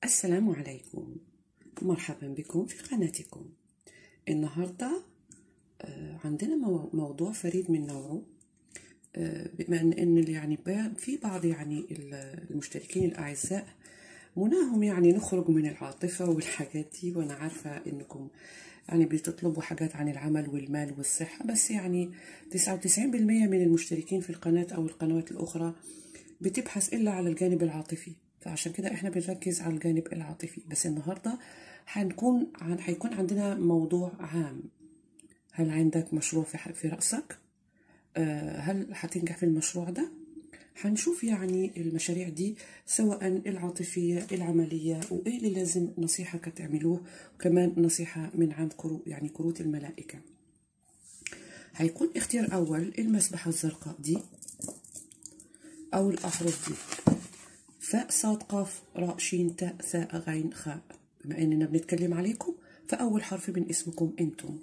السلام عليكم مرحبا بكم في قناتكم النهاردة آه، عندنا مو- موضوع فريد من نوعه آه، بما ان إن يعني با- في بعض يعني ال- المشتركين الاعزاء مناهم يعني نخرج من العاطفة والحاجات دي وانا عارفة انكم يعني بتطلبوا حاجات عن العمل والمال والصحة بس يعني 99% من المشتركين في القناة او القنوات الاخرى بتبحث الا على الجانب العاطفي فعشان كده احنا بنركز على الجانب العاطفي بس النهارده هنكون عن هيكون عندنا موضوع عام هل عندك مشروع في ح- في رأسك آه، هل هتنجح في المشروع ده هنشوف يعني المشاريع دي سواء العاطفية العملية وإيه اللي لازم نصيحة تعملوه وكمان نصيحة من عند كرو يعني كروت الملائكة هيكون اختيار أول المسبحة الزرقاء دي أو الأحرف دي فاء صاد قاف راء شين تاء ثاء غين خاء بما إننا بنتكلم عليكم فأول حرف من اسمكم أنتم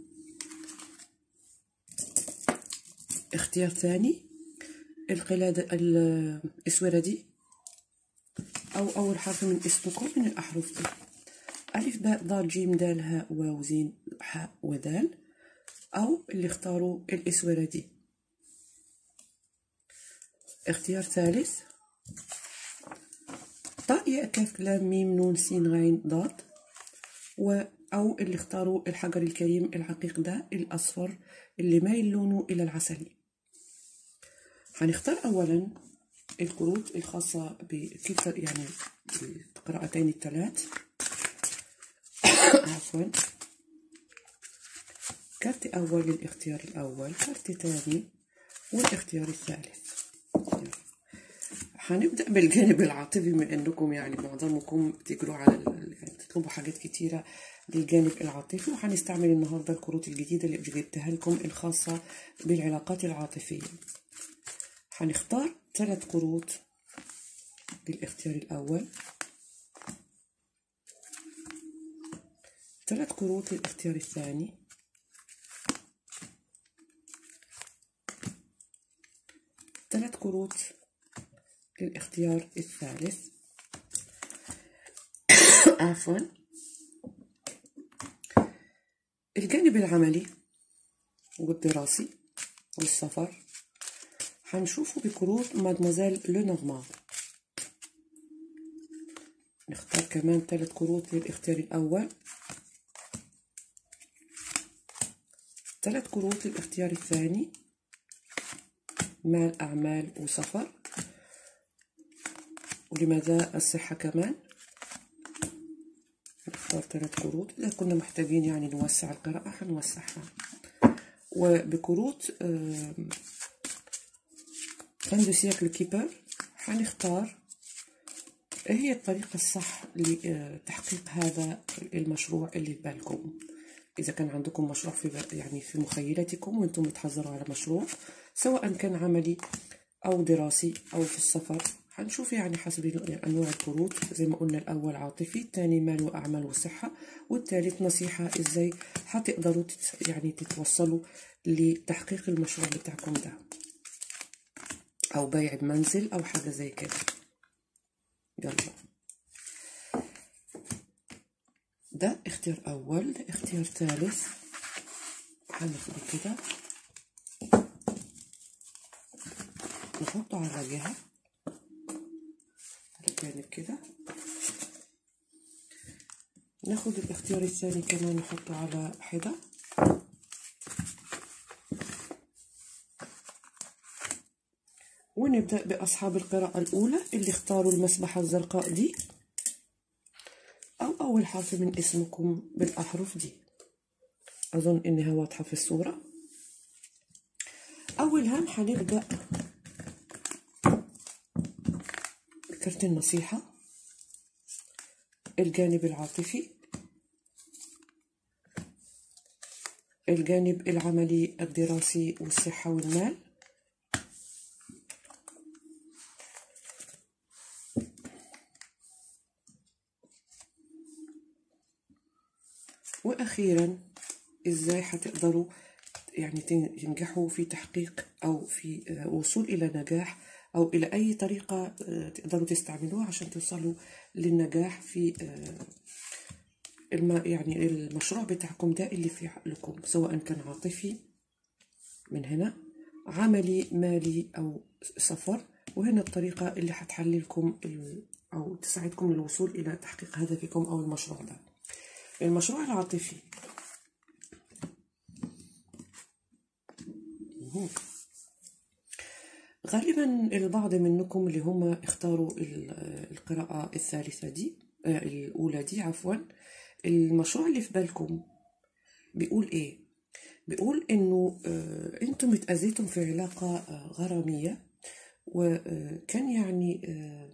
اختيار ثاني القلادة الأسورة دي أو أول حرف من اسمكم من الأحرف دي ألف باء ضاد جيم دال هاء واو زين حاء ودال أو اللي اختاروا الأسورة دي اختيار ثالث طاء ياء كاف لام ميم نون سين غين ضاد و أو اللي اختاروا الحجر الكريم العقيق ده الأصفر اللي مايل لونه إلى العسلي هنختار أولا الكروت الخاصة بكيف يعني القراءتين الثلاث عفوا كارت أول للاختيار الأول كارت ثاني والاختيار الثالث هنبدأ بالجانب العاطفي من أنكم يعني معظمكم بتجروا على ال- يعني تطلبوا حاجات كتيرة للجانب العاطفي وهنستعمل النهاردة الكروت الجديدة اللي جبتها لكم الخاصة بالعلاقات العاطفية هنختار ثلاث كروت للاختيار الأول ثلاث كروت للاختيار الثاني ثلاث كروت للاختيار الثالث عفوا الجانب العملي والدراسي والسفر هنشوفه بكروت مادموزيل لو نورمال نختار كمان ثلاث كروت للاختيار الأول ثلاث كروت للاختيار الثاني مال أعمال وسفر ولماذا الصحة كمان نختار ثلاث كروت إذا كنا محتاجين يعني نوسع القراءة هنوسعها وبكروت آم، فان دو سيكل كيبر هنختار ايه هي الطريقة الصح لتحقيق هذا المشروع اللي في بالكم إذا كان عندكم مشروع في بال- يعني في مخيلتكم وأنتم بتحضروا على مشروع سواء كان عملي أو دراسي أو في السفر هنشوف يعني حسب أنواع الكروت زي ما قلنا الأول عاطفي الثاني مال وأعمال وصحة والثالث نصيحة إزاي هتقدروا تت يعني تتوصلوا لتحقيق المشروع بتاعكم ده أو بيع منزل أو حاجة زي كده يلا ده اختيار أول ده اختيار ثالث هناخده كده نحطه على جهة على الجانب كده ناخد الاختيار الثاني كمان نحطه على حدة ونبدأ بأصحاب القراءة الأولى اللي اختاروا المسبحة الزرقاء دي أو أول حرف من اسمكم بالأحرف دي أظن إنها واضحة في الصورة أول هام هنبدأ بكرت النصيحة الجانب العاطفي الجانب العملي الدراسي والصحة والمال وأخيرا إزاي هتقدروا يعني تنجحوا في تحقيق أو في آه، وصول إلى نجاح أو إلى أي طريقة آه، تقدروا تستعملوها عشان توصلوا للنجاح في آه، الم... يعني المشروع بتاعكم ده اللي في عقلكم سواء كان عاطفي من هنا عملي مالي أو سفر وهنا الطريقة اللي هتحللكم ال... أو تساعدكم للوصول إلى تحقيق هدفكم أو المشروع ده المشروع العاطفي مهم. غالبا البعض منكم اللي هم اختاروا ال- القراءة الثالثة دي آه، الأولى دي عفوا المشروع اللي في بالكم بيقول إيه؟ بيقول إنه آه، أنتم اتأذيتم في علاقة آه، غرامية وكان يعني آه،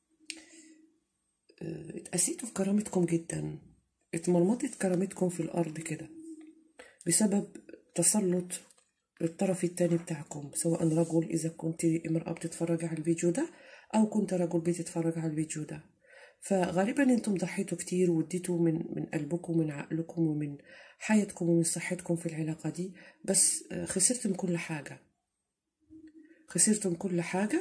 آه، اتأذيتوا في كرامتكم جدا اتمرمطت كرامتكم في الأرض كده بسبب تسلط الطرف التاني بتاعكم سواء رجل إذا كنت امرأة بتتفرج على الفيديو ده أو كنت رجل بتتفرج على الفيديو ده فغالبا انتم ضحيتوا كتير واديتوا من من قلبكم ومن عقلكم ومن حياتكم ومن صحتكم في العلاقة دي بس آه، خسرتم كل حاجة خسرتم كل حاجة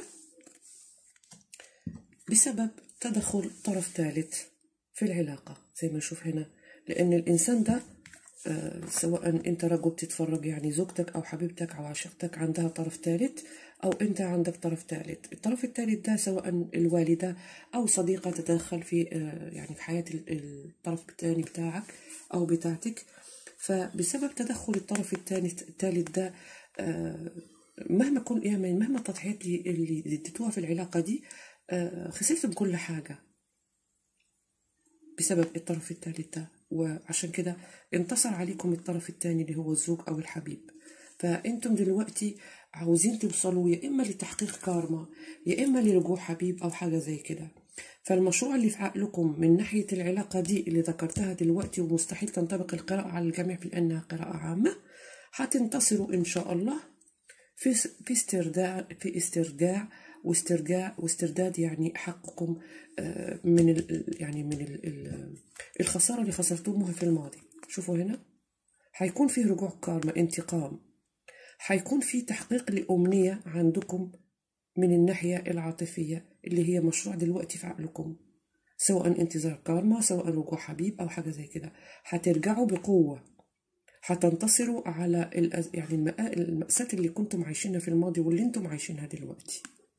بسبب تدخل طرف ثالث في العلاقة زي ما نشوف هنا لأن الإنسان ده آه، سواء أنت رجل تتفرج يعني زوجتك أو حبيبتك أو عشيقتك عندها طرف ثالث أو أنت عندك طرف ثالث الطرف الثالث ده سواء الوالدة أو صديقة تتدخل في آه، يعني في حياة ال- الطرف الثاني بتاعك أو بتاعتك فبسبب تدخل الطرف الثاني الثالث ده آه، مهما كن يعني مهما التضحيات اللي اللي اديتوها في العلاقة دي آه، خسرتم كل حاجة بسبب الطرف الثالث ده وعشان كده انتصر عليكم الطرف الثاني اللي هو الزوج أو الحبيب فأنتم دلوقتي عاوزين توصلوا يا إما لتحقيق كارما يا إما لرجوع حبيب أو حاجة زي كده فالمشروع اللي في عقلكم من ناحية العلاقة دي اللي ذكرتها دلوقتي ومستحيل تنطبق القراءة على الجميع لأنها قراءة عامة هتنتصروا إن شاء الله في في استرداع في استرجاع واسترجاع واسترداد يعني حقكم آه، من ال يعني من ال ال الخسارة اللي خسرتموها في الماضي شوفوا هنا هيكون فيه رجوع كارما انتقام هيكون في تحقيق لأمنية عندكم من الناحية العاطفية اللي هي مشروع دلوقتي في عقلكم سواء انتظار كارما سواء رجوع حبيب أو حاجة زي كده هترجعوا بقوة هتنتصروا على الأز... يعني المآ... المأساة اللي كنتم عايشينها في الماضي واللي انتم عايشينها دلوقتي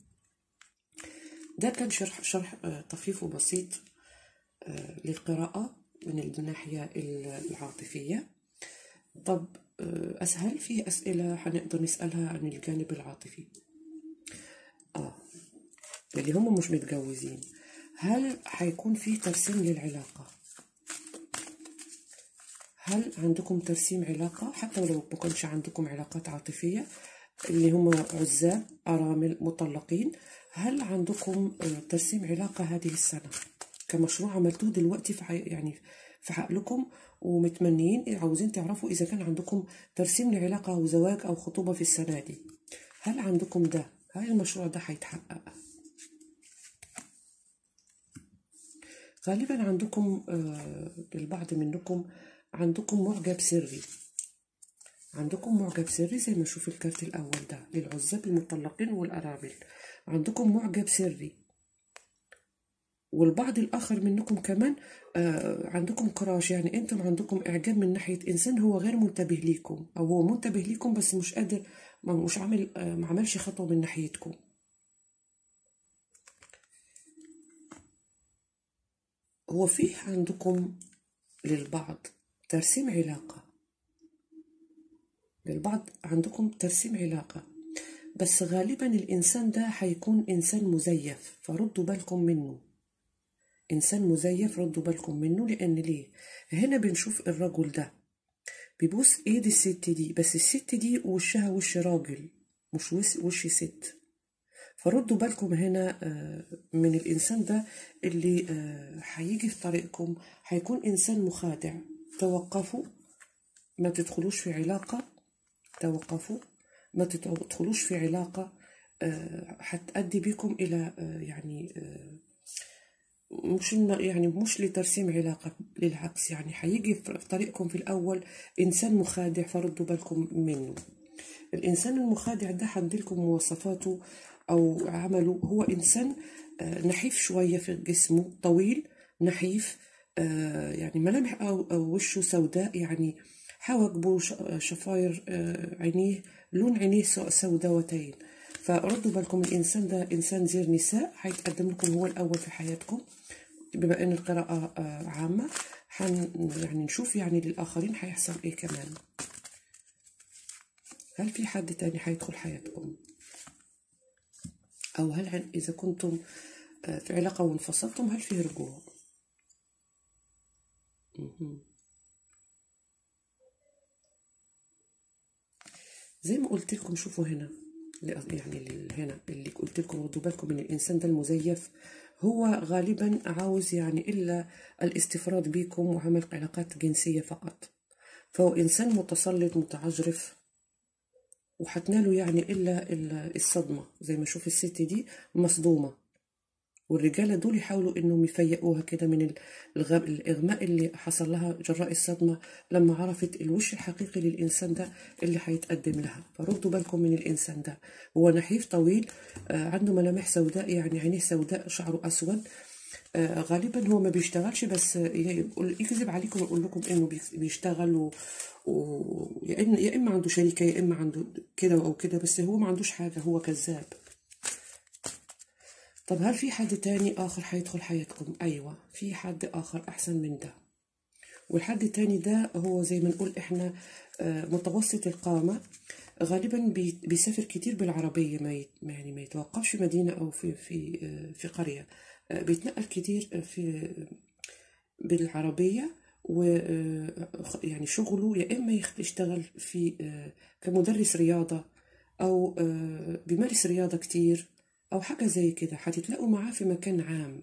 ده كان شرح شرح آه، طفيف وبسيط آه، للقراءة من الناحية العاطفية طب آه، أسهل في أسئلة هنقدر نسألها عن الجانب العاطفي آه اللي هم مش متجوزين هل هيكون في ترسيم للعلاقة هل عندكم ترسيم علاقة حتى ولو ما كانش عندكم علاقات عاطفية اللي هم عزاب أرامل مطلقين هل عندكم آه، ترسيم علاقة هذه السنة كمشروع عملتوه دلوقتي في حي... يعني في عقلكم ومتمنيين عاوزين تعرفوا إذا كان عندكم ترسيم لعلاقة أو زواج أو خطوبة في السنة دي هل عندكم ده هل المشروع ده هيتحقق غالبا عندكم آه، البعض منكم عندكم معجب سري عندكم معجب سري زي ما نشوف الكارت الأول ده للعزاب المطلقين والأرامل عندكم معجب سري والبعض الآخر منكم كمان آه عندكم كراش يعني أنتم عندكم إعجاب من ناحية إنسان هو غير منتبه ليكم أو هو منتبه ليكم بس مش قادر ما- مش عامل آه ما عملش خطوة من ناحيتكم هو فيه عندكم للبعض ترسيم علاقة للبعض عندكم ترسيم علاقة بس غالبا الإنسان ده هيكون إنسان مزيف فردوا بالكم منه إنسان مزيف ردوا بالكم منه لأن ليه هنا بنشوف الرجل ده بيبوس إيد الست دي بس الست دي وشها وش راجل مش وش, وش ست فردوا بالكم هنا آه، من الإنسان ده اللي آه، هيجي في طريقكم هيكون إنسان مخادع توقفوا ما تدخلوش في علاقة توقفوا ما تدخلوش في علاقة آه، هتأدي بكم إلى آه، يعني آه، مش إن- يعني مش لترسيم علاقة للعكس يعني هيجي في في طريقكم في الأول إنسان مخادع فردوا بالكم منه الإنسان المخادع ده هديلكم مواصفاته أو عمله هو إنسان آه، نحيف شوية في جسمه طويل نحيف آه، يعني ملامح أو, أو وشه سوداء يعني حواجبه ش- شفاير آه، عينيه لون عينيه سو- سوداوتين فردوا بالكم الإنسان ده إنسان زير نساء هيتقدم لكم هو الأول في حياتكم بما إن القراءة آه، عامة حن يعني نشوف يعني للآخرين هيحصل إيه كمان هل في حد تاني هيدخل حياتكم أو هل عن- إذا كنتم آه، في علاقة وانفصلتم هل في رجوع مهم. زي ما قلت لكم شوفوا هنا يعني ال- هنا اللي قلت لكم ردوا بالكم من الإنسان ده المزيف هو غالبا عاوز يعني إلا الاستفراد بيكم وعمل علاقات جنسية فقط فهو إنسان متسلط متعجرف وحتناله يعني إلا إلا الصدمة زي ما شوف الست دي مصدومة والرجالة دول يحاولوا إنهم يفيقوها كده من الغ- الإغماء اللي حصل لها جراء الصدمة لما عرفت الوش الحقيقي للإنسان ده اللي هيتقدم لها فردوا بالكم من الإنسان ده هو نحيف طويل آه، عنده ملامح سوداء يعني عينيه سوداء شعره أسود آه، غالبا هو ما بيشتغلش بس آه، يقول- يكذب عليكم ويقول لكم انه بيك- بيشتغل و... و... يا إما يا اما عنده شركه يا اما عنده كده او كده بس هو ما عندوش حاجه هو كذاب طب هل في حد تاني آخر هيدخل حياتكم؟ أيوة في حد آخر أحسن من ده والحد التاني ده هو زي ما نقول إحنا آه، متوسط القامة غالبا بي- بيسافر كتير بالعربية ما يت- يعني ما يتوقفش في مدينة أو في في آه، في قرية آه، بيتنقل كتير في بالعربية و آه، يعني شغله يا إما يخ- يشتغل في آه، كمدرس رياضة أو آه، بيمارس رياضة كتير أو حاجة زي كده هتتلاقوا معاه في مكان عام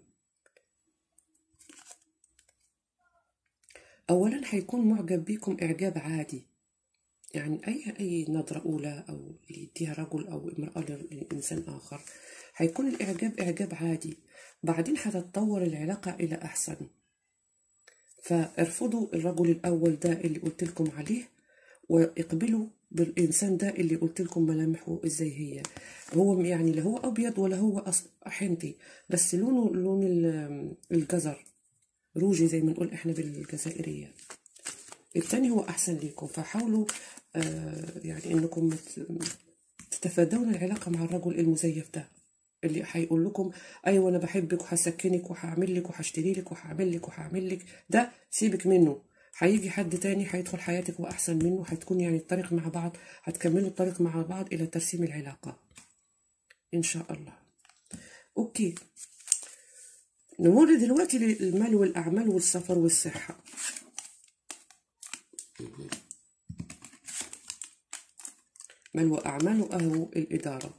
أولا هيكون معجب بيكم إعجاب عادي يعني أي أي نظرة أولى أو يديها رجل أو امرأة لإنسان آخر هيكون الإعجاب إعجاب عادي بعدين هتتطور العلاقة إلى أحسن فارفضوا الرجل الأول ده اللي قلت لكم عليه واقبلوا بالإنسان ده اللي قلت لكم ملامحه إزاي هي هو يعني لا هو أبيض ولا هو أص- حنطي بس لونه لون ال- الجزر روجي زي ما نقول إحنا بالجزائرية التاني هو أحسن ليكم فحاولوا آه يعني إنكم مت- تتفادون العلاقة مع الرجل المزيف ده اللي هيقول لكم ايوه انا بحبك وهسكنك وهعمل لك وهشتري لك وهعمل لك وهعمل لك ده سيبك منه هيجي حد تاني هيدخل حياتك واحسن منه هتكون يعني الطريق مع بعض هتكملوا الطريق مع بعض الى ترسيم العلاقه ان شاء الله اوكي نمر دلوقتي للمال والاعمال والسفر والصحه مال واعمال واهو الاداره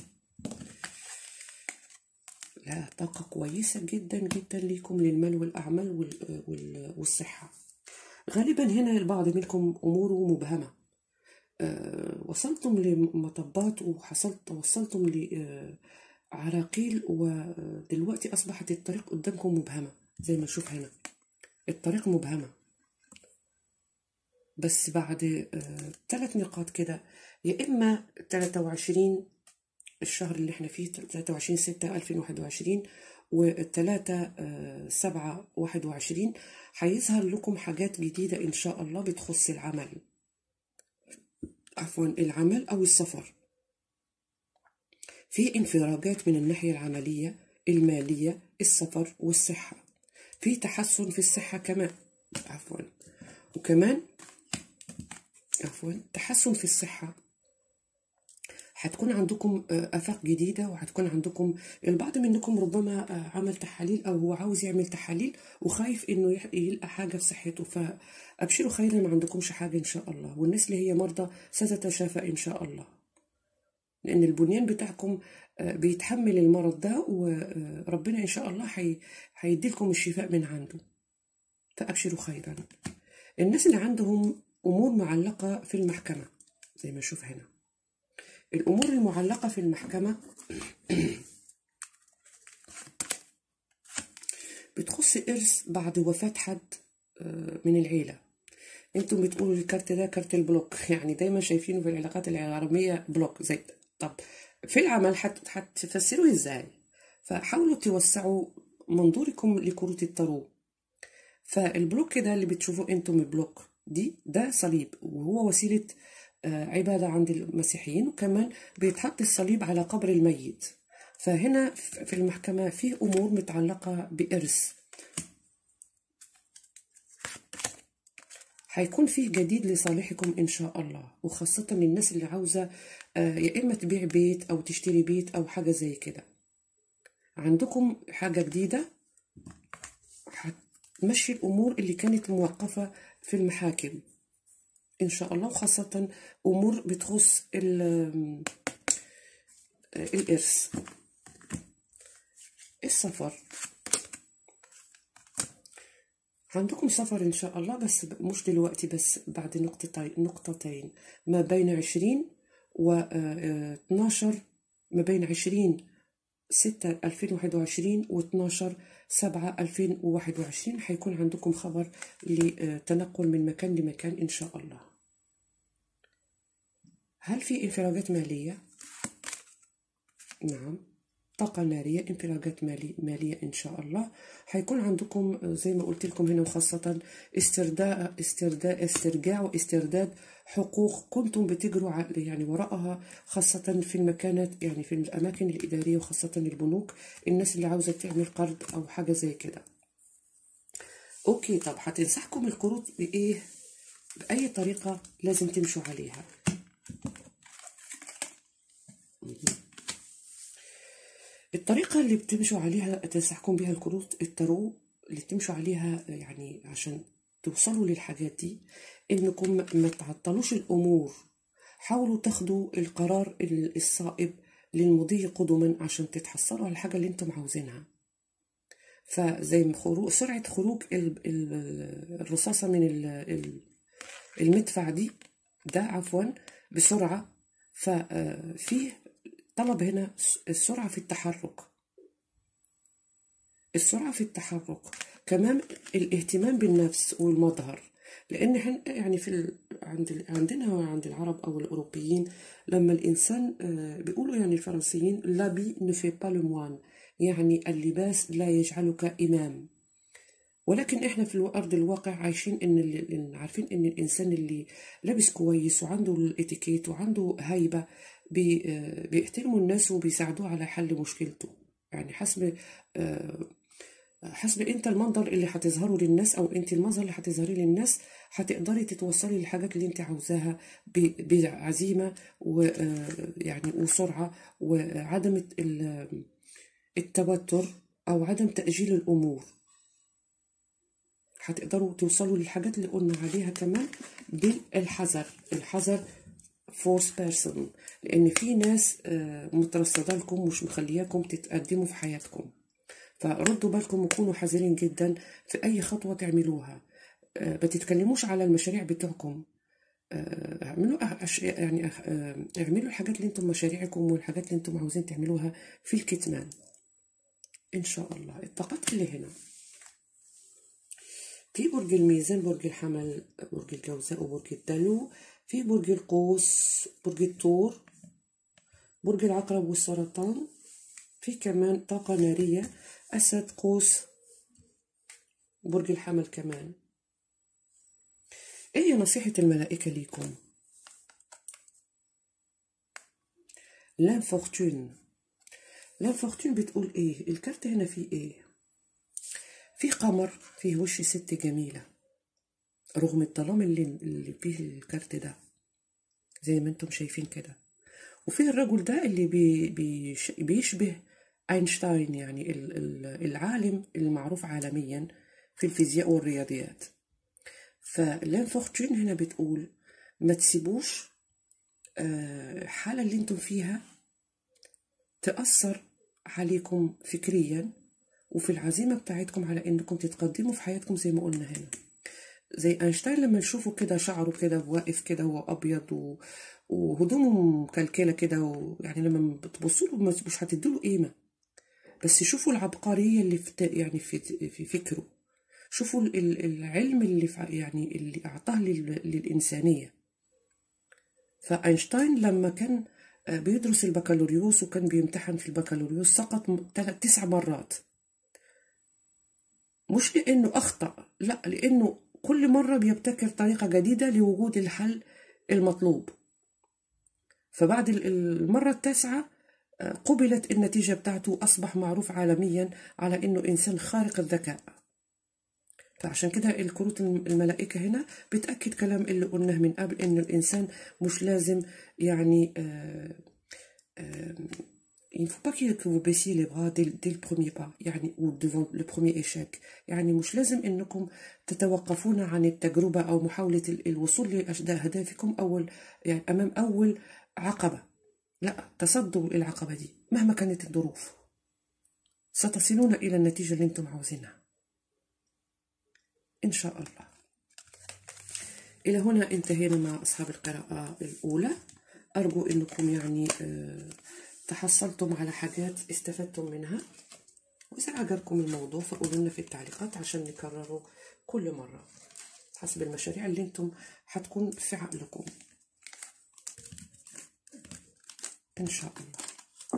لا طاقة كويسة جدا جدا ليكم للمال والأعمال وال- وال- والصحة غالبا هنا البعض منكم أموره مبهمة آه، وصلتم لمطبات وحصلت وصلتم لعراقيل ودلوقتي أصبحت الطريق قدامكم مبهمة زي ما نشوف هنا الطريق مبهمة بس بعد آه، ثلاث نقاط كده يا إما 23 الشهر اللي احنا فيه 23 6 2021 والتلاتة آه، سبعة واحد وعشرين هيظهر لكم حاجات جديدة إن شاء الله بتخص العمل عفوا العمل أو السفر في انفراجات من الناحية العملية المالية السفر والصحة في تحسن في الصحة كمان عفوا وكمان عفوا تحسن في الصحة هتكون عندكم آه، آفاق جديدة وهتكون عندكم البعض منكم ربما آه، عمل تحاليل أو هو عاوز يعمل تحاليل وخايف إنه يح- يلقى حاجة في صحته فأبشروا خيرا ما عندكمش حاجة إن شاء الله والناس اللي هي مرضى ستتشافى إن شاء الله لأن البنيان بتاعكم آه، بيتحمل المرض ده وربنا إن شاء الله هي- هيديلكم الشفاء من عنده فأبشروا خيرا الناس اللي عندهم أمور معلقة في المحكمة زي ما نشوف هنا الأمور المعلقة في المحكمة بتخص إرث بعد وفاة حد آه، من العيلة انتم بتقولوا الكارت ده كارت البلوك يعني دايما شايفينه في العلاقات العربية بلوك زي ده. طب في العمل حت- حتفسروه ازاي فحاولوا توسعوا منظوركم لكروت التارو فالبلوك ده اللي بتشوفوه انتم البلوك دي ده صليب وهو وسيلة آه، عبادة عند المسيحيين وكمان بيتحط الصليب على قبر الميت فهنا ف- في المحكمة في أمور متعلقة بإرث هيكون فيه جديد لصالحكم إن شاء الله وخاصة للناس اللي عاوزة آه، يا إما تبيع بيت أو تشتري بيت أو حاجة زي كده عندكم حاجة جديدة هتمشي الأمور اللي كانت موقفة في المحاكم إن شاء الله وخاصة أمور بتخص ال- آه، الإرث السفر عندكم سفر إن شاء الله بس ب- مش دلوقتي بس بعد نقطتين نقطتين ما بين عشرين و آه، اتناشر ما بين عشرين ستة ألفين واحد وعشرين واتناشر سبعة ألفين وواحد وعشرين حيكون عندكم خبر لتنقل من مكان لمكان إن شاء الله هل في انفراجات مالية؟ نعم طاقة نارية انفراجات مالي مالية إن شاء الله حيكون عندكم آه، زي ما قلت لكم هنا وخاصة استرداء استرداء استرجاع واسترداد حقوق كنتم بتجروا ع- يعني وراءها خاصة في المكانات يعني في الأماكن الإدارية وخاصة البنوك الناس اللي عاوزة تعمل قرض أو حاجة زي كده أوكي طب هتنصحكم القروض بإيه؟ بأي طريقة لازم تمشوا عليها الطريقة اللي بتمشوا عليها تنصحكم بها الكروت التارو اللي بتمشوا عليها يعني عشان توصلوا للحاجات دي انكم ما تعطلوش الامور حاولوا تاخدوا القرار ال- الصائب للمضي قدما عشان تتحصلوا على الحاجة اللي انتم عاوزينها فزي ما خروج سرعة خروج ال- ال- الرصاصة من ال- ال- المدفع دي ده عفوا بسرعة ففيه طلب هنا س- السرعة في التحرك السرعة في التحرك كمان الاهتمام بالنفس والمظهر لأن إحنا يعني في ال... عند ال... عندنا وعند العرب أو الأوروبيين لما الإنسان آه، بيقولوا يعني الفرنسيين لابي ne fait pas le moine يعني اللباس لا يجعلك إمام ولكن احنا في ارض الواقع عايشين ان ال- ال- عارفين ان الانسان اللي لابس كويس وعنده الاتيكيت وعنده هيبه بي آه، بيحترموا الناس وبيساعدوه على حل مشكلته يعني حسب آه، حسب انت المنظر اللي هتظهره للناس او انت المظهر اللي هتظهريه للناس هتقدري تتوصلي للحاجات اللي انت عاوزاها ب- بعزيمه ويعني وسرعه وعدم ال- التوتر او عدم تاجيل الامور هتقدروا توصلوا للحاجات اللي قلنا عليها كمان بالحذر الحذر فورس بيرسون لان في ناس آه، مترصده لكم مش مخلياكم تتقدموا في حياتكم فردوا بالكم وكونوا حذرين جدا في اي خطوه تعملوها آه، ما تتكلموش على المشاريع بتوعكم آه، اعملوا أش... يعني آه، اعملوا الحاجات اللي انتم مشاريعكم والحاجات اللي انتم عاوزين تعملوها في الكتمان ان شاء الله الطاقات اللي هنا في برج الميزان برج الحمل برج الجوزاء وبرج الدلو في برج القوس برج الثور برج العقرب والسرطان في كمان طاقة نارية أسد قوس برج الحمل كمان ايه هي نصيحة الملائكة ليكم لانفورتون لانفورتون بتقول ايه الكارت هنا فيه ايه في قمر فيه وش ست جميلة رغم الظلام اللي, اللي فيه الكارت ده زي ما انتم شايفين كده وفي الرجل ده اللي بي بيش بيشبه أينشتاين يعني ال- ال- العالم المعروف عالميا في الفيزياء والرياضيات فلانفورتون هنا بتقول ما تسيبوش آه، الحالة اللي انتم فيها تأثر عليكم فكريا وفي العزيمة بتاعتكم على انكم تتقدموا في حياتكم زي ما قلنا هنا زي اينشتاين لما نشوفه كده شعره كده واقف كده وابيض و... وهدومه مكلكله كده ويعني لما بتبصوا له مش مش هتدوا قيمه بس شوفوا العبقريه اللي في ت- يعني في في فكره شوفوا ال- ال- العلم اللي في يعني اللي اعطاه لل... للانسانيه فاينشتاين لما كان آه، بيدرس البكالوريوس وكان بيمتحن في البكالوريوس سقط م- تل- تسع مرات مش لأنه أخطأ لا لأنه كل مرة بيبتكر طريقة جديدة لوجود الحل المطلوب فبعد ال- المرة التاسعة آه، قبلت النتيجة بتاعته أصبح معروف عالميا على أنه إنسان خارق الذكاء فعشان كده الكروت الم- الملائكة هنا بتأكد كلام اللي قلناه من قبل إنه الإنسان مش لازم يعني آه آه il ne faut pas que que vous baissiez les bras dès, dès le premier pas يعني ou devant le premier échec يعني مش لازم إنكم تتوقفون عن التجربة أو محاولة ال- الوصول لأهدافكم أول يعني أمام أول عقبة لا تصدوا العقبة دي مهما كانت الظروف ستصلون إلى النتيجة اللي أنتم عاوزينها إن شاء الله إلى هنا انتهينا مع أصحاب القراءة الأولى أرجو أنكم يعني آه، تحصلتم على حاجات استفدتم منها وإذا عجبكم الموضوع فقولوا لنا في التعليقات عشان نكرره كل مرة حسب المشاريع اللي انتم هتكون في عقلكم إن شاء الله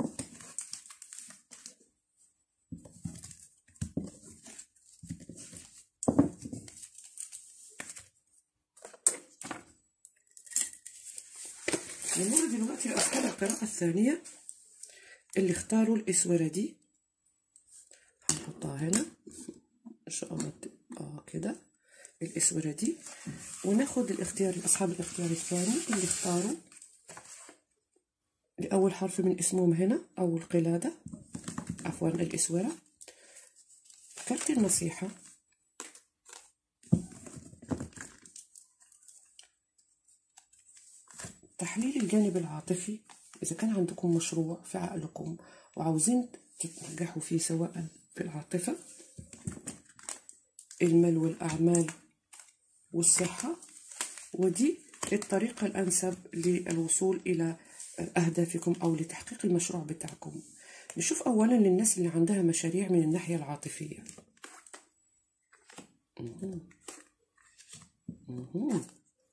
نمر دلوقتي لأصحاب القراءة الثانية اللي اختاروا الإسورة دي هنحطها هنا إن شاء الله ت- اه كده الإسورة دي وناخد الاختيار أصحاب الاختيار الثاني اللي اختاروا لأول حرف من اسمهم هنا أو القلادة عفوا الإسورة كارت النصيحة تحليل الجانب العاطفي إذا كان عندكم مشروع في عقلكم وعاوزين تنجحوا فيه سواء في العاطفة المال والأعمال والصحة ودي الطريقة الأنسب للوصول إلى أهدافكم أو لتحقيق المشروع بتاعكم نشوف أولا للناس اللي عندها مشاريع من الناحية العاطفية مهم. مهم.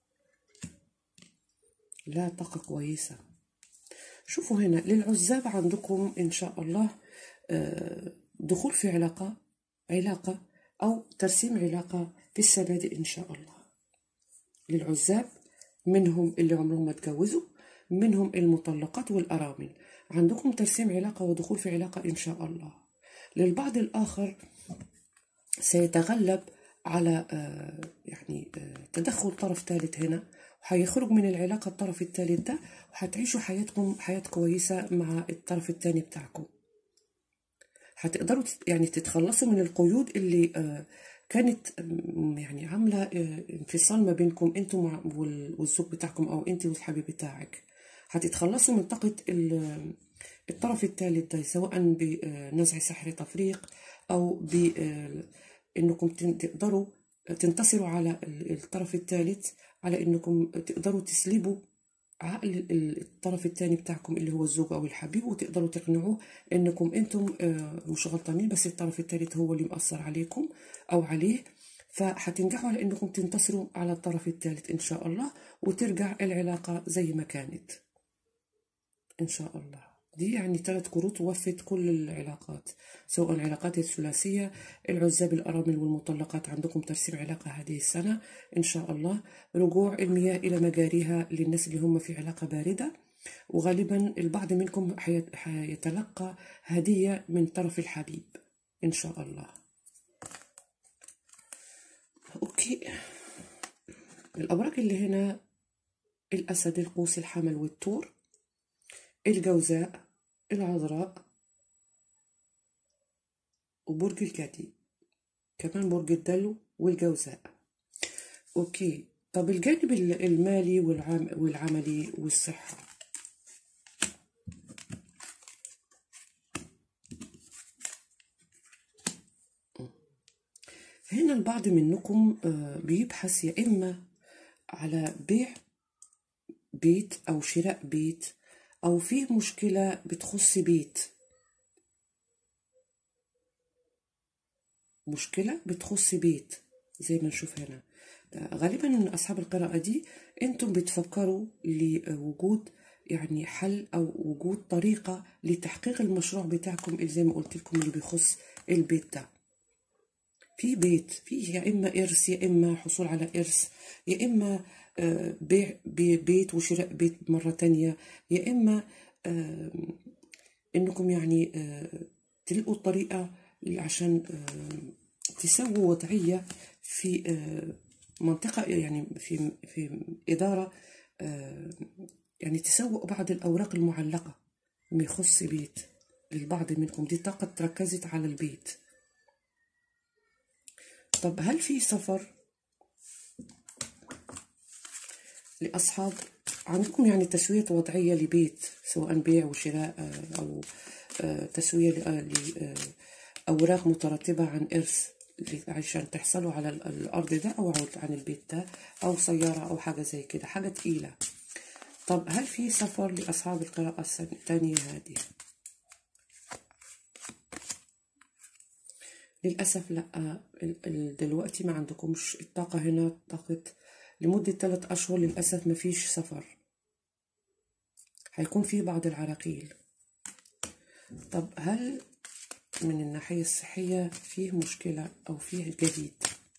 لا طاقة كويسة شوفوا هنا للعزاب عندكم إن شاء الله آه، دخول في علاقة علاقة أو ترسيم علاقة في السنة إن شاء الله للعزاب منهم اللي عمرهم ما تجوزوا منهم المطلقات والأرامل عندكم ترسيم علاقة ودخول في علاقة إن شاء الله للبعض الآخر سيتغلب على آه، يعني آه، تدخل طرف ثالث هنا وهيخرج من العلاقة الطرف الثالث ده وهتعيشوا حياتكم حياة كويسة مع الطرف الثاني بتاعكم هتقدروا تت- يعني تتخلصوا من القيود اللي آه، كانت آم، يعني عاملة آه، انفصال ما بينكم انتم وع- وال- والزوج بتاعكم او انت والحبيب بتاعك هتتخلصوا من طاقة ال- الطرف الثالث ده سواء بنزع سحر تفريق او ب آه، انكم تن- تقدروا تنتصروا على ال- الطرف الثالث على انكم تقدروا تسلبوا عقل ال- الطرف الثاني بتاعكم اللي هو الزوج او الحبيب وتقدروا تقنعوه انكم انتم آه، مش غلطانين بس الطرف الثالث هو اللي مأثر عليكم او عليه فهتنجحوا على انكم تنتصروا على الطرف الثالث ان شاء الله وترجع العلاقة زي ما كانت ان شاء الله دي يعني ثلاث كروت وفت كل العلاقات سواء العلاقات الثلاثية العزاب الأرامل والمطلقات عندكم ترسيم علاقة هذه السنة إن شاء الله رجوع المياه إلى مجاريها للناس اللي هم في علاقة باردة وغالبا البعض منكم حيت- حيتلقى هدية من طرف الحبيب إن شاء الله أوكي الأبراج اللي هنا الأسد القوس الحمل والثور الجوزاء العذراء وبرج الجدي كمان برج الدلو والجوزاء اوكي طب الجانب ال- المالي والعم والعملي والصحة هنا البعض منكم آه، بيبحث يا إما على بيع بيت أو شراء بيت أو فيه مشكلة بتخص بيت مشكلة بتخص بيت زي ما نشوف هنا آه، غالبا أصحاب القراءة دي أنتم بتفكروا لوجود يعني حل او وجود طريقه لتحقيق المشروع بتاعكم اللي زي ما قلت لكم اللي بيخص البيت ده في بيت في يا اما ارث يا اما حصول على ارث يا اما آه، بيع بي- بيت وشراء بيت مره تانية يا اما آه، انكم يعني آه، تلقوا الطريقه عشان آه، تسووا وضعيه في آه، منطقه يعني في في اداره آه، يعني تسووا بعض الاوراق المعلقه ما يخص بيت للبعض منكم دي طاقه تركزت على البيت طب هل في سفر لأصحاب عندكم يعني تسوية وضعية لبيت سواء بيع وشراء آه، أو آه، تسوية لأوراق مترتبة عن إرث ل- عشان تحصلوا على ال- الأرض ده أو عن- عن البيت ده أو سيارة أو حاجة زي كده حاجة تقيلة طب هل في سفر لأصحاب القراءة السن- الثانية هذه للأسف لأ ال- ال- دلوقتي ما عندكمش الطاقة هنا طاقة لمدة ثلاث أشهر للأسف ما فيش سفر هيكون في بعض العراقيل طب هل من الناحية الصحية فيه مشكلة أو فيه جديد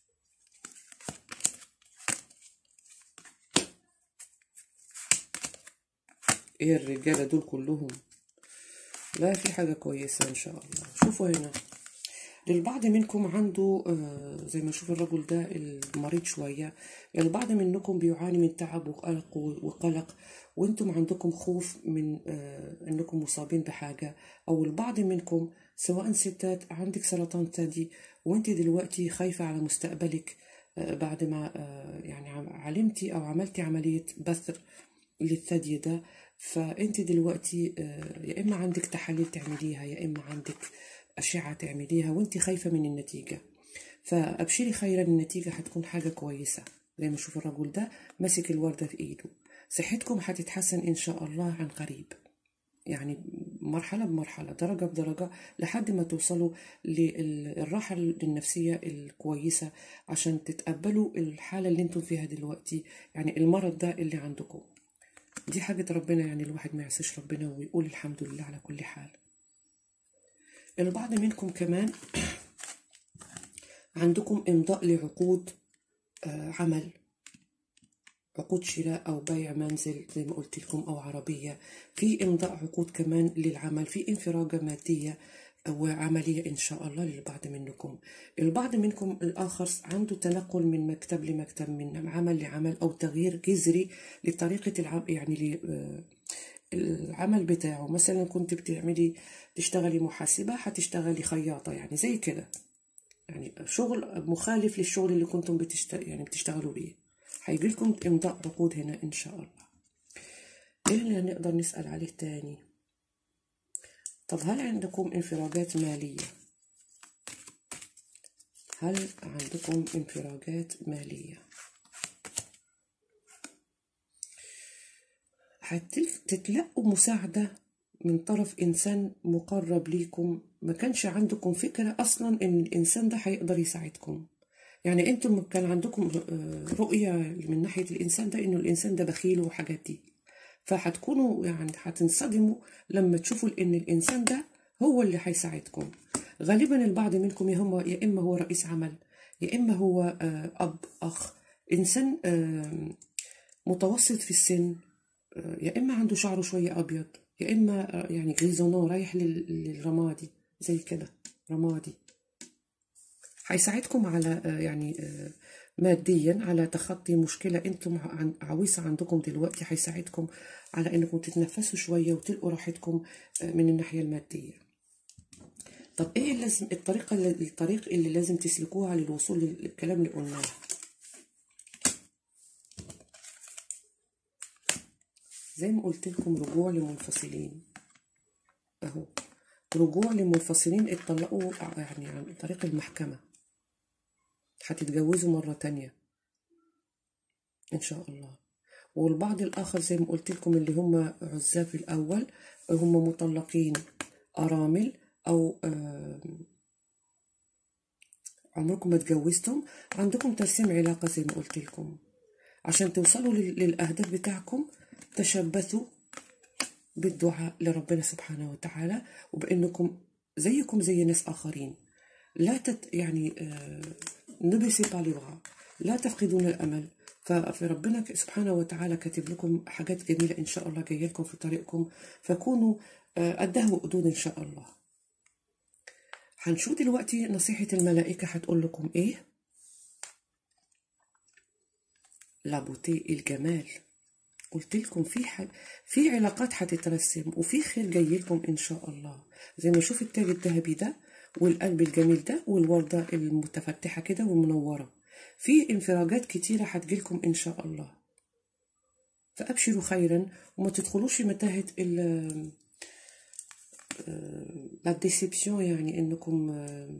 ايه الرجالة دول كلهم لا في حاجة كويسة إن شاء الله شوفوا هنا للبعض منكم عنده آه، زي ما شوف الرجل ده المريض شوية البعض منكم بيعاني من تعب وقلق وقلق وانتم عندكم خوف من آه، انكم مصابين بحاجة او البعض منكم سواء ستات عندك سرطان ثدي وانت دلوقتي خايفة على مستقبلك آه، بعد ما آه، يعني عم- علمتي او عملتي عملية بثر للثدي ده فانت دلوقتي آه، يا اما عندك تحاليل تعمليها يا اما عندك اشعه تعمليها وانت خايفه من النتيجه فابشري خيرا النتيجه هتكون حاجه كويسه زي ما شوف الرجل ده ماسك الورده في ايده صحتكم هتتحسن ان شاء الله عن قريب يعني مرحلة بمرحلة درجة بدرجة لحد ما توصلوا للراحة النفسية الكويسة عشان تتقبلوا الحالة اللي انتم فيها دلوقتي يعني المرض ده اللي عندكم دي حاجة ربنا يعني الواحد ما يعصيش ربنا ويقول الحمد لله على كل حال البعض منكم كمان عندكم إمضاء لعقود آه، عمل عقود شراء أو بيع منزل زي ما قلت لكم أو عربية في إمضاء عقود كمان للعمل في انفراجة مادية وعملية إن شاء الله للبعض منكم البعض منكم الآخر عنده تنقل من مكتب لمكتب من عمل لعمل أو تغيير جذري لطريقة العمل يعني ل- آه، العمل بتاعه مثلا كنت بتعملي تشتغلي محاسبة هتشتغلي خياطة يعني زي كده يعني شغل مخالف للشغل اللي كنتم بتشت... يعني بتشتغلوا بيه هيجي لكم امضاء عقود هنا ان شاء الله ايه اللي نقدر نسأل عليه تاني طب هل عندكم انفراجات مالية هل عندكم انفراجات مالية هتتلقوا مساعدة من طرف إنسان مقرب ليكم ما كانش عندكم فكرة أصلا إن الإنسان ده هيقدر يساعدكم يعني أنتم كان عندكم آه، رؤية من ناحية الإنسان ده إنه الإنسان ده بخيل وحاجات دي فهتكونوا يعني هتنصدموا لما تشوفوا إن الإنسان ده هو اللي هيساعدكم غالبا البعض منكم يا هم يا إما هو رئيس عمل يا إما هو آه، أب أخ إنسان آه، متوسط في السن يا اما عنده شعره شويه ابيض يا اما يعني غريزونون رايح لل- للرمادي زي كده رمادي هيساعدكم على آه، يعني آه، ماديا على تخطي مشكلة انتم عن- عويصة عندكم دلوقتي هيساعدكم على انكم تتنفسوا شوية وتلقوا راحتكم آه، من الناحية المادية طب ايه لازم الطريقة اللي الطريق اللي لازم تسلكوها للوصول للكلام اللي قلناه زي ما قلت لكم رجوع لمنفصلين اهو رجوع لمنفصلين اتطلقوا يعني عن طريق المحكمة هتتجوزوا مرة تانية ان شاء الله والبعض الاخر زي ما قلت لكم اللي هم عزاب الاول هم مطلقين ارامل او آم، عمركم ما اتجوزتم عندكم ترسيم علاقة زي ما قلت لكم عشان توصلوا لل- للأهداف بتاعكم تشبثوا بالدعاء لربنا سبحانه وتعالى وبأنكم زيكم زي ناس آخرين لا تت يعني نبسي بالبغا لا تفقدون الأمل ففي ربنا سبحانه وتعالى كاتب لكم حاجات جميلة إن شاء الله جاية لكم في طريقكم فكونوا قدها وقدود إن شاء الله هنشوف دلوقتي نصيحة الملائكة هتقول لكم إيه لابوتي الجمال قلت لكم في حاجة في علاقات هتترسم وفي خير جاي لكم ان شاء الله زي ما شوف التاج الذهبي ده والقلب الجميل ده والوردة المتفتحة كده والمنورة في انفراجات كتيرة هتجيلكم ان شاء الله فابشروا خيرا وما تدخلوش في متاهة ال لا ديسيبسيون يعني انكم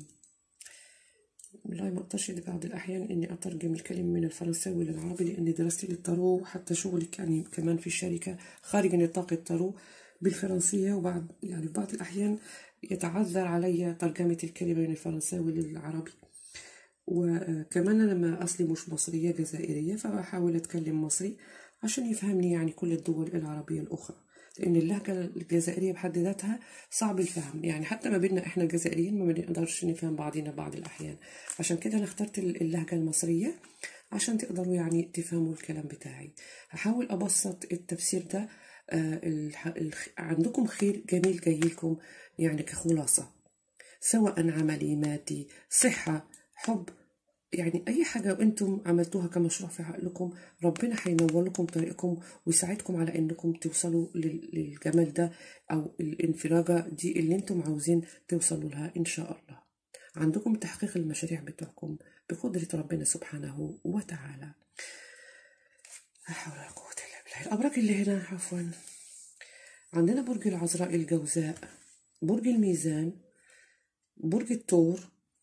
والله ما اقدرش لبعض الاحيان اني اترجم الكلمه من الفرنساوي للعربي لاني دراستي للطارو وحتى شغلي يعني كمان في الشركه خارج نطاق الطارو بالفرنسيه وبعض يعني بعض الاحيان يتعذر علي ترجمه الكلمه من الفرنساوي للعربي وكمان انا ما اصلي مش مصريه جزائريه فبحاول اتكلم مصري عشان يفهمني يعني كل الدول العربيه الاخرى لان اللهجه الجزائريه بحد ذاتها صعب الفهم يعني حتى ما بيننا احنا الجزائريين ما بنقدرش نفهم بعضنا بعض الاحيان عشان كده انا اخترت اللهجه المصريه عشان تقدروا يعني تفهموا الكلام بتاعي هحاول ابسط التفسير ده آه الح... الخ... عندكم خير جميل جاي لكم يعني كخلاصه سواء عملي مادي صحه حب يعني اي حاجه انتم عملتوها كمشروع في عقلكم ربنا هينور لكم طريقكم ويساعدكم على انكم توصلوا للجمال ده او الانفراجه دي اللي انتم عاوزين توصلوا لها ان شاء الله عندكم تحقيق المشاريع بتوعكم بقدره ربنا سبحانه وتعالى لا حول ولا قوه الا بالله الابراج اللي هنا عفوا عندنا برج العذراء الجوزاء برج الميزان برج الثور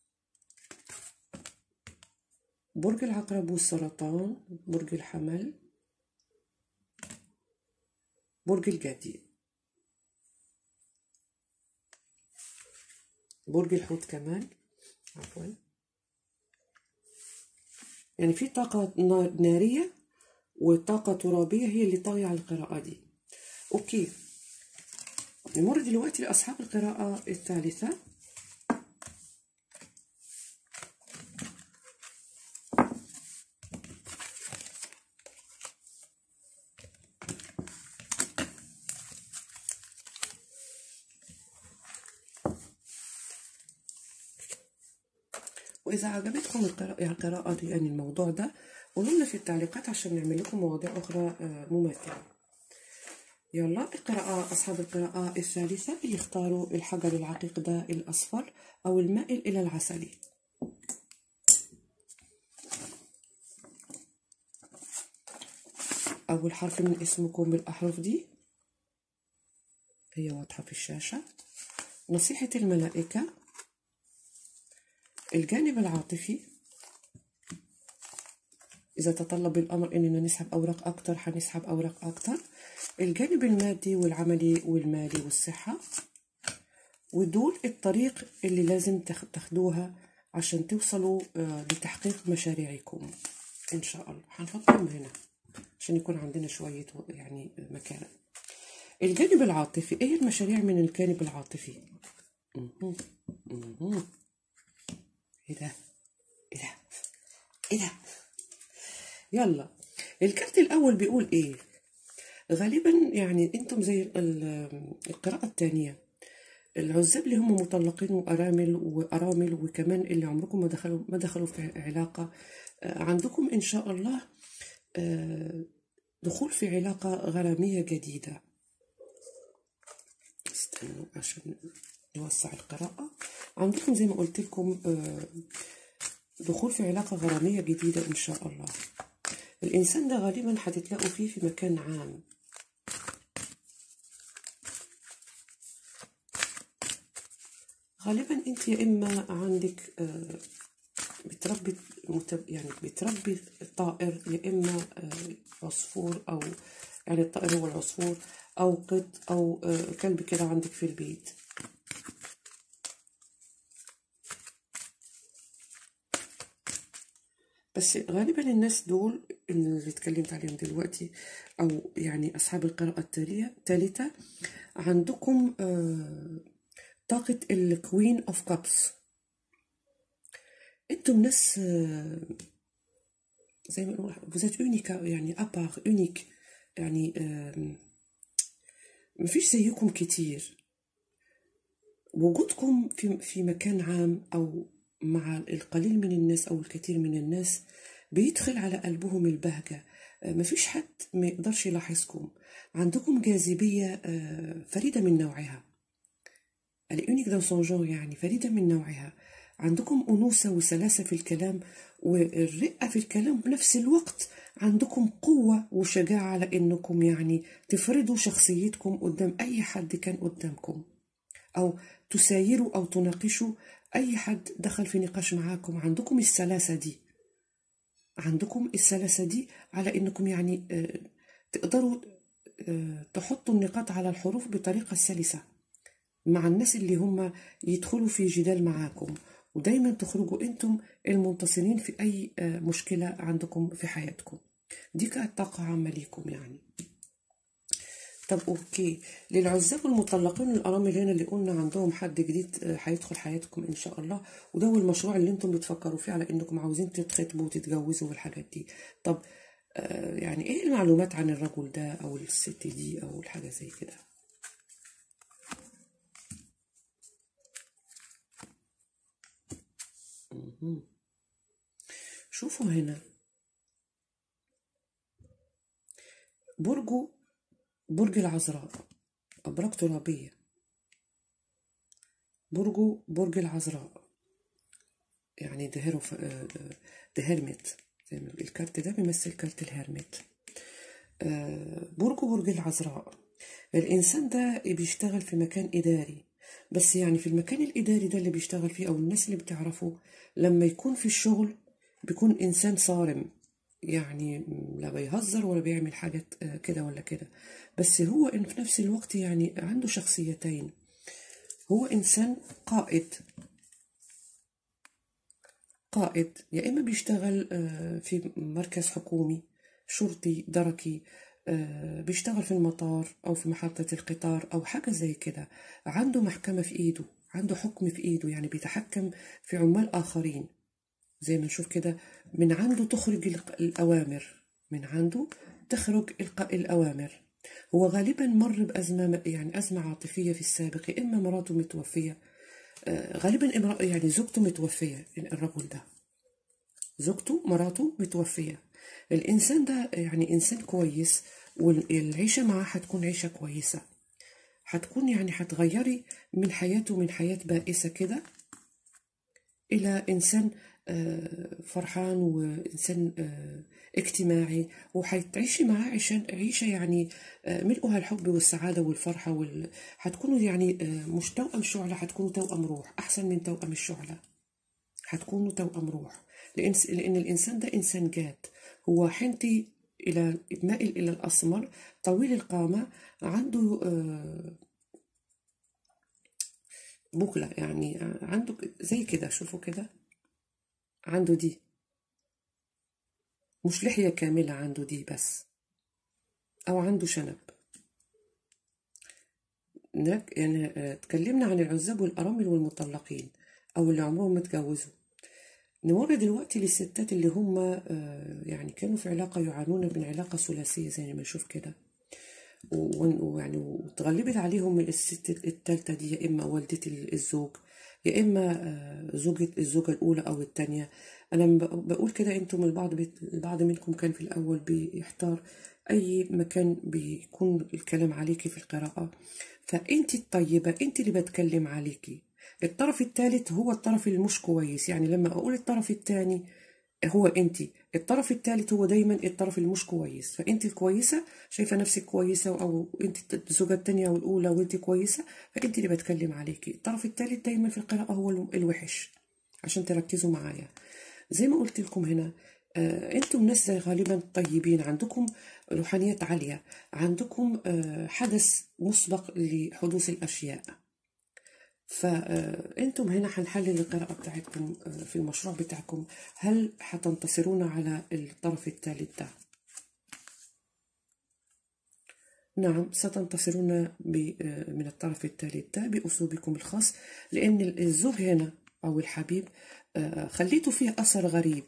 برج العقرب والسرطان برج الحمل برج الجدي برج الحوت كمان عفوا يعني في طاقة نارية وطاقة ترابية هي اللي طاغية على القراءة دي أوكي نمر دلوقتي لأصحاب القراءة الثالثة وإذا عجبتكم القراءة يعني الموضوع ده قولوا لنا في التعليقات عشان نعمل لكم مواضيع أخرى مماثلة يلا القراءة أصحاب القراءة الثالثة يختاروا الحجر العقيق ده الأصفر أو المائل إلى العسلي أول حرف من اسمكم بالأحرف دي هي واضحة في الشاشة نصيحة الملائكة الجانب العاطفي إذا تطلب الأمر إننا نسحب أوراق أكتر هنسحب أوراق أكتر الجانب المادي والعملي والمالي والصحة ودول الطريق اللي لازم تاخدوها عشان توصلوا لتحقيق مشاريعكم إن شاء الله هنحطهم هنا عشان يكون عندنا شوية يعني مكان الجانب العاطفي ايه المشاريع من الجانب العاطفي مه. مه. ايه ده ايه ده ايه ده يلا الكارت الاول بيقول ايه غالبا يعني انتم زي القراءة الثانية العزاب اللي هم مطلقين وارامل وارامل وكمان اللي عمركم ما دخلوا ما دخلوا في علاقة عندكم ان شاء الله دخول في علاقة غرامية جديدة استنوا عشان نوسع القراءة عندكم زي ما قلت لكم دخول في علاقة غرامية جديدة إن شاء الله الإنسان ده غالبا هتتلاقوا فيه في مكان عام غالبا انت يا اما عندك بتربي يعني بتربي طائر يا اما عصفور او يعني الطائر هو العصفور او قط او كلب كده عندك في البيت بس غالبا الناس دول اللي اتكلمت عليهم دلوقتي او يعني اصحاب القراءة التالية الثالثة عندكم آه، طاقة الكوين اوف كابس انتم ناس آه، زي ما نقول فوزات اونيكا يعني ابار اونيك يعني آم، مفيش زيكم كتير وجودكم في في مكان عام او مع القليل من الناس او الكثير من الناس بيدخل على قلبهم البهجة آه، مفيش حد ما يقدرش يلاحظكم عندكم جاذبية آه، فريدة من نوعها الأونيك دون سون جون يعني فريدة من نوعها عندكم أنوثة وسلاسة في الكلام والرقة في الكلام بنفس الوقت عندكم قوة وشجاعة على إنكم يعني تفرضوا شخصيتكم قدام أي حد كان قدامكم أو تسايروا أو تناقشوا أي حد دخل في نقاش معاكم عندكم السلاسة دي عندكم السلاسة دي على إنكم يعني آه، تقدروا آه، تحطوا النقاط على الحروف بطريقة سلسة مع الناس اللي هم يدخلوا في جدال معاكم ودايما تخرجوا انتم المنتصرين في اي آه، مشكلة عندكم في حياتكم دي كانت طاقة عامة ليكم يعني طب اوكي للعزاب والمطلقين الارامل هنا اللي قلنا عندهم حد جديد آه، هيدخل حياتكم ان شاء الله وده هو المشروع اللي انتم بتفكروا فيه على انكم عاوزين تتخطبوا وتتجوزوا والحاجات دي طب آه، يعني ايه المعلومات عن الرجل ده او الست دي او الحاجة زي كده شوفوا هنا برجه برج العذراء أبراج ترابية برجه برج العذراء يعني ده هيرو ده هيرميت زي ما الكارت ده بيمثل كارت الهيرميت آه، برجه برج العذراء الإنسان ده بيشتغل في مكان إداري بس يعني في المكان الإداري ده اللي بيشتغل فيه أو الناس اللي بتعرفه لما يكون في الشغل بيكون إنسان صارم يعني لا بيهزر ولا بيعمل حاجات آه، كده ولا كده بس هو إن في نفس الوقت يعني عنده شخصيتين هو إنسان قائد قائد يا إما بيشتغل آه، في مركز حكومي شرطي دركي آه، بيشتغل في المطار أو في محطة القطار أو حاجة زي كده عنده محكمة في إيده عنده حكم في إيده يعني بيتحكم في عمال آخرين زي ما نشوف كده من عنده تخرج الق- الأوامر من عنده تخرج الق- الأوامر هو غالبا مر بأزمة يعني أزمة عاطفية في السابق يا إما مراته متوفية آه، غالبا امرأة يعني زوجته متوفية الرجل ده زوجته مراته متوفية الإنسان ده يعني إنسان كويس والعيشة معاه هتكون عيشة كويسة هتكون يعني هتغيري من حياته من حياة بائسة كده إلى إنسان آه، فرحان وإنسان آه، اجتماعي وهتعيشي معاه عشان عيشة يعني آه، ملؤها الحب والسعادة والفرحة وال... هتكونوا يعني آه، مش توأم شعلة هتكونوا توأم روح أحسن من توأم الشعلة هتكونوا توأم روح لأن لأن الإنسان ده إنسان جاد هو حنتي إلى مائل إلى الأسمر طويل القامة عنده آه، بكلة يعني عنده ك- زي كده شوفوا كده عنده دي مش لحية كاملة عنده دي بس أو عنده شنب نرك... يعني آه، اتكلمنا عن العزاب والأرامل والمطلقين أو اللي عمرهم ما اتجوزوا نمر دلوقتي للستات اللي هم آه، يعني كانوا في علاقة يعانون من علاقة ثلاثية زي ما نشوف كده و- ويعني وتغلبت عليهم الست التالتة دي يا إما والدة ال- الزوج يا إما آه، زوجة الزوجة الأولى أو التانية أنا لما بق- بقول كده أنتم البعض بيت- البعض منكم كان في الأول بيحتار أي مكان بيكون الكلام عليكي في القراءة فأنت الطيبة أنت اللي بتكلم عليكي الطرف الثالث هو الطرف اللي مش كويس يعني لما أقول الطرف الثاني هو انت الطرف الثالث هو دايما الطرف اللي مش كويس فانت الكويسه شايفه نفسك كويسه او انت الزوجه الثانيه والاولى وانت كويسه فانت اللي بتكلم عليكي الطرف الثالث دايما في القراءه هو الو- الوحش عشان تركزوا معايا زي ما قلت لكم هنا آه انتم ناس زي غالبا طيبين عندكم روحانيات عاليه عندكم آه حدث مسبق لحدوث الاشياء فأنتم هنا هنحلل القراءة بتاعتكم آه، في المشروع بتاعكم هل هتنتصرون على الطرف الثالث ده نعم ستنتصرون ب- آه، من الطرف الثالث ده بأسلوبكم الخاص لأن الزوج هنا أو الحبيب آه، خليتوا فيه أثر غريب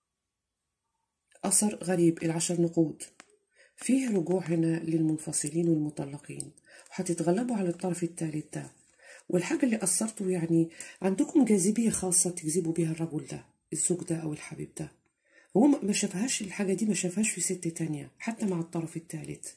أثر غريب العشر نقود فيه رجوع هنا للمنفصلين والمطلقين وهتتغلبوا على الطرف الثالث ده والحاجة اللي أثرتوا يعني عندكم جاذبية خاصة تجذبوا بيها الرجل ده الزوج ده أو الحبيب ده هو ما ما شافهاش الحاجة دي ما شافهاش في ست تانية حتى مع الطرف الثالث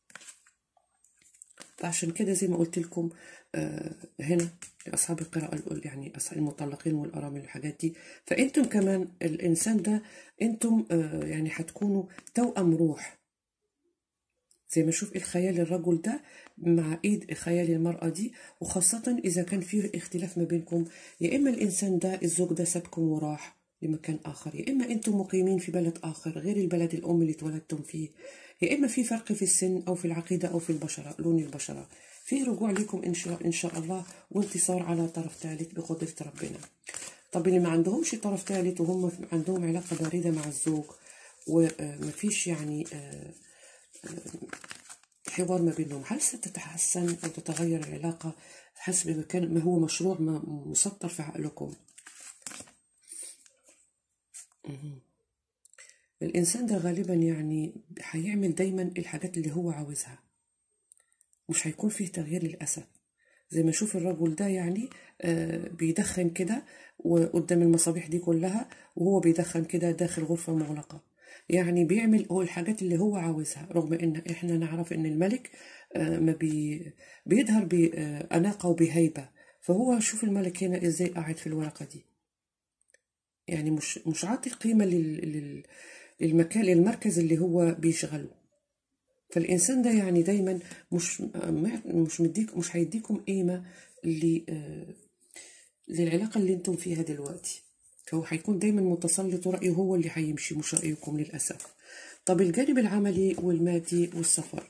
فعشان كده زي ما قلت لكم آه، هنا أصحاب القراءة ال- يعني أصحاب المطلقين والأرامل والحاجات دي فأنتم كمان الإنسان ده أنتم آه، يعني هتكونوا توأم روح زي ما اشوف الخيال الرجل ده مع ايد خيال المرأة دي وخاصة اذا كان في اختلاف ما بينكم يا اما الانسان ده الزوج ده سابكم وراح لمكان اخر يا اما انتم مقيمين في بلد اخر غير البلد الام اللي اتولدتم فيه يا اما في فرق في السن او في العقيدة او في البشرة لون البشرة في رجوع لكم ان شاء ان شاء الله وانتصار على طرف ثالث بقدرة ربنا طب اللي ما عندهمش طرف ثالث وهم عندهم علاقة باردة مع الزوج ومفيش يعني آه، حوار ما بينهم هل ستتحسن أو تتغير العلاقة حسب ما كان ما هو مشروع ما مسطر في عقلكم مهم. الإنسان ده غالبا يعني هيعمل دايما الحاجات اللي هو عاوزها مش هيكون فيه تغيير للأسف زي ما اشوف الرجل ده يعني آه، بيدخن كده وقدام المصابيح دي كلها وهو بيدخن كده داخل غرفة مغلقة يعني بيعمل هو الحاجات اللي هو عاوزها رغم ان احنا نعرف ان الملك آه، ما بي بيظهر بأناقة وبهيبة فهو شوف الملك هنا ازاي قاعد في الورقة دي يعني مش مش عاطي قيمة لل... لل... للمكان للمركز اللي هو بيشغله فالإنسان ده يعني دايما مش مش مديك مش هيديكم قيمة ل... آه، للعلاقة اللي انتم فيها دلوقتي فهو هيكون دايما متسلط ورأيه هو اللي هيمشي مش رأيكم للأسف طب الجانب العملي والمادي والسفر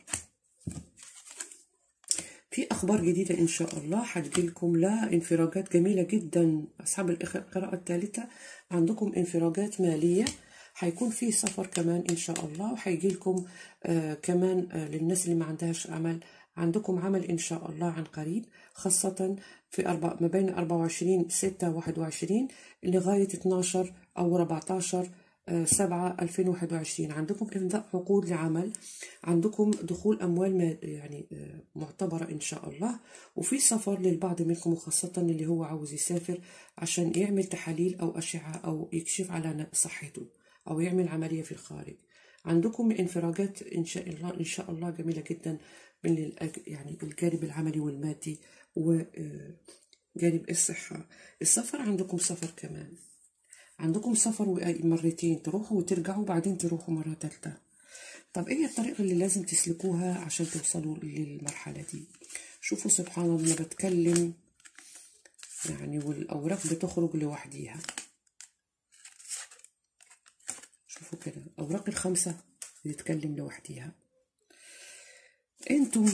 في أخبار جديدة إن شاء الله هتجيلكم لا انفراجات جميلة جدا أصحاب الإخ- القراءة الثالثة عندكم انفراجات مالية هيكون في سفر كمان إن شاء الله وهيجيلكم آه كمان آه للناس اللي ما عندهاش عمل عندكم عمل إن شاء الله عن قريب خاصة في أربع ما بين 24 6 21 لغاية 12 أو 14 7 2021 عندكم إمضاء عقود لعمل عندكم دخول أموال ما- يعني آه، معتبرة إن شاء الله وفي سفر للبعض منكم وخاصة اللي هو عاوز يسافر عشان يعمل تحاليل أو أشعة أو يكشف على ن- صحته أو يعمل عملية في الخارج عندكم انفراجات إن شاء الله إن شاء الله جميلة جدا من الأج- يعني الجانب العملي والمادي وجانب الصحة السفر عندكم سفر كمان عندكم سفر وأي- مرتين تروحوا وترجعوا وبعدين تروحوا مرة تالتة طب ايه الطريقة اللي لازم تسلكوها عشان توصلوا للمرحلة دي شوفوا سبحان الله لما بتكلم يعني والأوراق بتخرج لوحديها شوفوا كده الأوراق الخمسة بتتكلم لوحديها انتم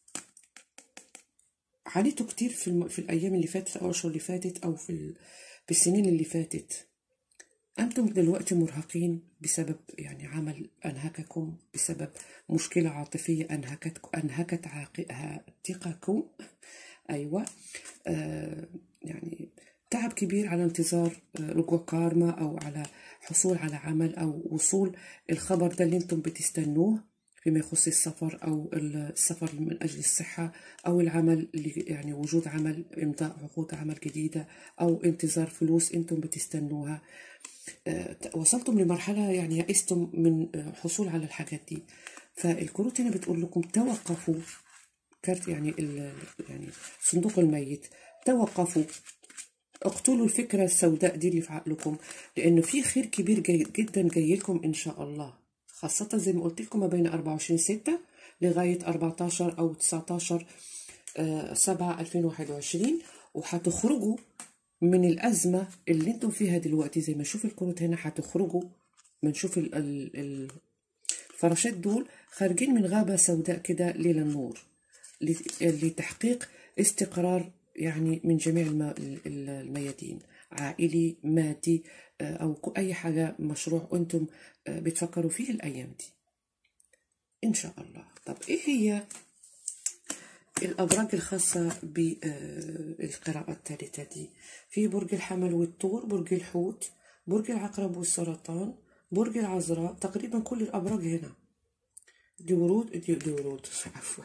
عانيتوا كتير في, الم... في الأيام اللي فاتت أو الأشهر اللي فاتت أو في, ال... في السنين اللي فاتت أنتم دلوقتي مرهقين بسبب يعني عمل أنهككم بسبب مشكلة عاطفية أنهكت أنهكت عاتقكم أيوة آه يعني تعب كبير على انتظار آه، رجوع كارما أو على حصول على عمل أو وصول الخبر ده اللي أنتم بتستنوه فيما يخص السفر أو السفر من أجل الصحة أو العمل اللي يعني وجود عمل إمضاء عقود عمل جديدة أو انتظار فلوس أنتم بتستنوها آه، وصلتم لمرحلة يعني يئستم من آه، حصول على الحاجات دي فالكروت هنا بتقول لكم توقفوا كارت يعني ال- يعني صندوق الميت توقفوا اقتلوا الفكرة السوداء دي اللي في عقلكم لأنه في خير كبير جاي جدا جاي لكم إن شاء الله خاصة زي ما قلت لكم ما بين 24 6 لغاية 14 أو 19 آه، 7 2021 وهتخرجوا من الأزمة اللي انتم فيها دلوقتي زي ما نشوف الكروت هنا هتخرجوا بنشوف ال- ال- ال- الفراشات دول خارجين من غابة سوداء كده ليل النور لت- لتحقيق استقرار يعني من جميع الم- ال- الميادين عائلي مادي آه، أو ك- أي حاجة مشروع أنتم آه، بتفكروا فيه الأيام دي إن شاء الله طب إيه هي الأبراج الخاصة بالقراءة الثالثة دي في برج الحمل والثور برج الحوت برج العقرب والسرطان برج العذراء تقريبا كل الأبراج هنا دي ورود دي, دي ورود عفوا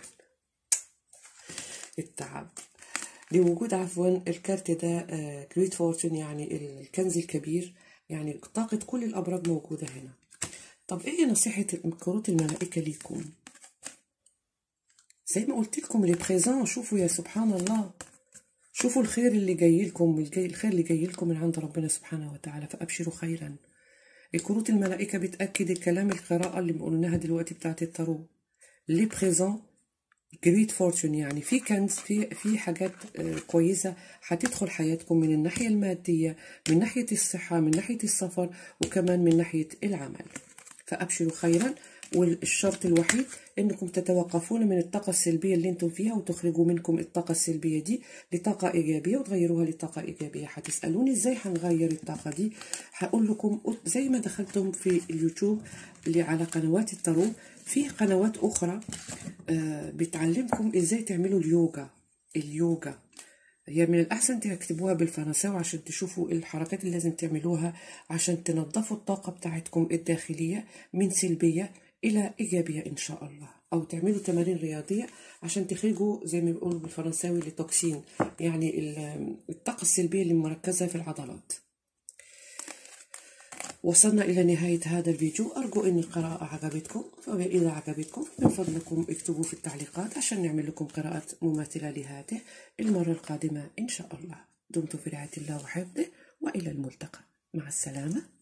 التعب لوجود عفوا الكارت ده جريت فورتون يعني الكنز الكبير يعني طاقة كل الأبراج موجودة هنا طب ايه نصيحة كروت الملائكة ليكم زي ما قلت لكم لي بريزون شوفوا يا سبحان الله شوفوا الخير اللي جاي لكم الجاي الخير اللي جاي لكم من عند ربنا سبحانه وتعالى فأبشروا خيرا الكروت الملائكة بتأكد الكلام القراءة اللي قلناها دلوقتي بتاعت التارو لي بريزون جريت فورتون يعني في كنز في في حاجات آه، كويسه هتدخل حياتكم من الناحيه الماديه من ناحيه الصحه من ناحيه السفر وكمان من ناحيه العمل فابشروا خيرا والشرط الوحيد انكم تتوقفون من الطاقه السلبيه اللي انتم فيها وتخرجوا منكم الطاقه السلبيه دي لطاقه ايجابيه وتغيروها لطاقه ايجابيه هتسالوني ازاي هنغير الطاقه دي هقول لكم زي ما دخلتم في اليوتيوب اللي على قنوات التارو في قنوات اخرى آه، بتعلمكم ازاي تعملوا اليوجا اليوجا هي من الأحسن تكتبوها بالفرنساوي عشان تشوفوا الحركات اللي لازم تعملوها عشان تنظفوا الطاقة بتاعتكم الداخلية من سلبية إلى إيجابية إن شاء الله أو تعملوا تمارين رياضية عشان تخرجوا زي ما بيقولوا بالفرنساوي لتوكسين يعني ال- الطاقة السلبية اللي مركزة في العضلات وصلنا إلى نهاية هذا الفيديو أرجو أن القراءة عجبتكم فإذا عجبتكم من فضلكم اكتبوا في التعليقات عشان نعمل لكم قراءات مماثلة لهذه المرة القادمة إن شاء الله دمتم في رعاية الله وحفظه وإلى الملتقى مع السلامة